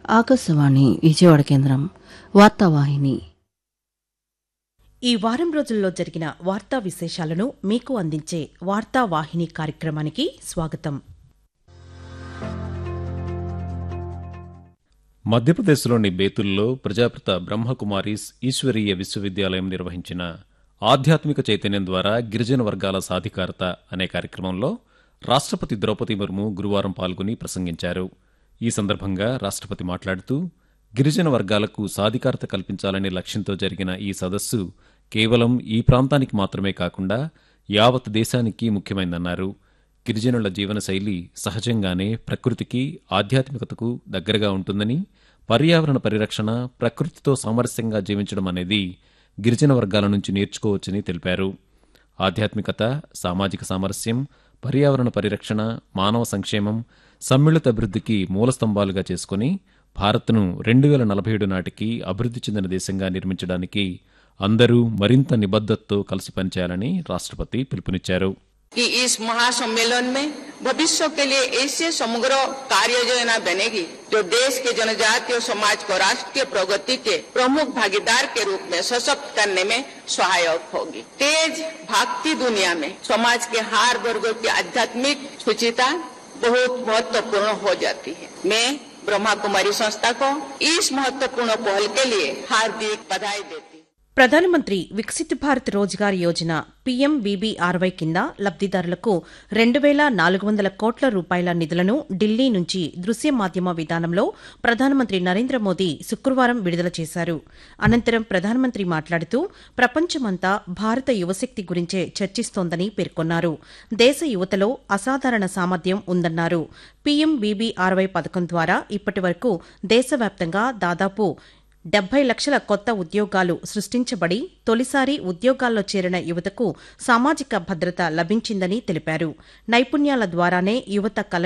ఆకాశవాణి విజయవాడ కేంద్రం వార్తావాహిని ఈ వారం రోజుల్లో జరిగిన వార్తా విశేషాలను మీకు అందించే వార్తా వాహిని కార్యక్రమానికి స్వాగతం మధ్యప్రదేశ్లోని బేతుల్లో ప్రజాపిత బ్రహ్మకుమారీస్ ఈశ్వరీయ విశ్వవిద్యాలయం నిర్వహించిన ఆధ్యాత్మిక చైతన్యం ద్వారా గిరిజన వర్గాల సాధికారత అనే కార్యక్రమంలో రాష్ట్రపతి ద్రౌపది ముర్ము గురువారం పాల్గొని ప్రసంగించారు ఈ సందర్భంగా రాష్ట్రపతి మాట్లాడుతూ గిరిజన వర్గాలకు సాధికారత కల్పించాలనే లక్ష్యంతో జరిగిన ఈ సదస్సు కేవలం ఈ ప్రాంతానికి మాత్రమే కాకుండా యావత్ దేశానికి ముఖ్యమైందన్నారు గిరిజనుల జీవనశైలి సహజంగానే ప్రకృతికి ఆధ్యాత్మికతకు దగ్గరగా ఉంటుందని పర్యావరణ పరిరక్షణ ప్రకృతితో సామరస్యంగా జీవించడం అనేది గిరిజన వర్గాల నుంచి నేర్చుకోవచ్చని తెలిపారు ఆధ్యాత్మికత సామాజిక సామరస్యం పర్యావరణ పరిరక్షణ మానవ సంక్షేమం సమ్మిళిత అభివృద్ధికి మూలస్తంభాలుగా చేసుకుని భారత్ను రెండు వేల నలభై ఏడు నాటికి అభివృద్ధి చెందిన దేశంగా నిర్మించడానికి అందరూ మరింత నిబద్ధతతో కలిసి పనిచేయాలని రాష్ట్రపతి పిలుపునిచ్చారు कि इस महासम्मेलन में भविष्य के लिए ऐसे समग्र कार्य योजना बनेगी जो देश के जनजातीय समाज को राष्ट्रीय प्रगति के प्रमुख भागीदार के रूप में सशक्त करने में सहायक होगी तेज भागती दुनिया में समाज के हर वर्गों की आध्यात्मिक सुचिता बहुत महत्वपूर्ण हो जाती है मैं ब्रह्मा कुमारी संस्था को इस महत्वपूर्ण पहल के लिए हार्दिक बधाई देती हूँ ప్రధానమంత్రి వికసిత్ భారత్ రోజ్గార్ యోజన పీఎంబీబీఆర్వై కింద లబ్దిదారులకు రెండు వేల నాలుగు వందల కోట్ల రూపాయల నిధులను ఢిల్లీ నుంచి దృశ్య మాధ్యమ విధానంలో ప్రధానమంత్రి నరేంద్ర మోదీ శుక్రవారం విడుదల చేశారు అనంతరం ప్రధానమంత్రి మాట్లాడుతూ ప్రపంచమంతా భారత యువశక్తి గురించే చర్చిస్తోందని పేర్కొన్నారు దేశ యువతలో అసాధారణ సామర్థ్యం ఉందన్నారు పీఎంబీబీఆర్వై పథకం ద్వారా ఇప్పటి వరకు దేశవ్యాప్తంగా దాదాపు డెబ్బై లక్షల కొత్త ఉద్యోగాలు సృష్టించబడి తొలిసారి ఉద్యోగాల్లో చేరిన యువతకు సామాజిక భద్రత లభించిందని తెలిపారు నైపుణ్యాల ద్వారానే యువత కల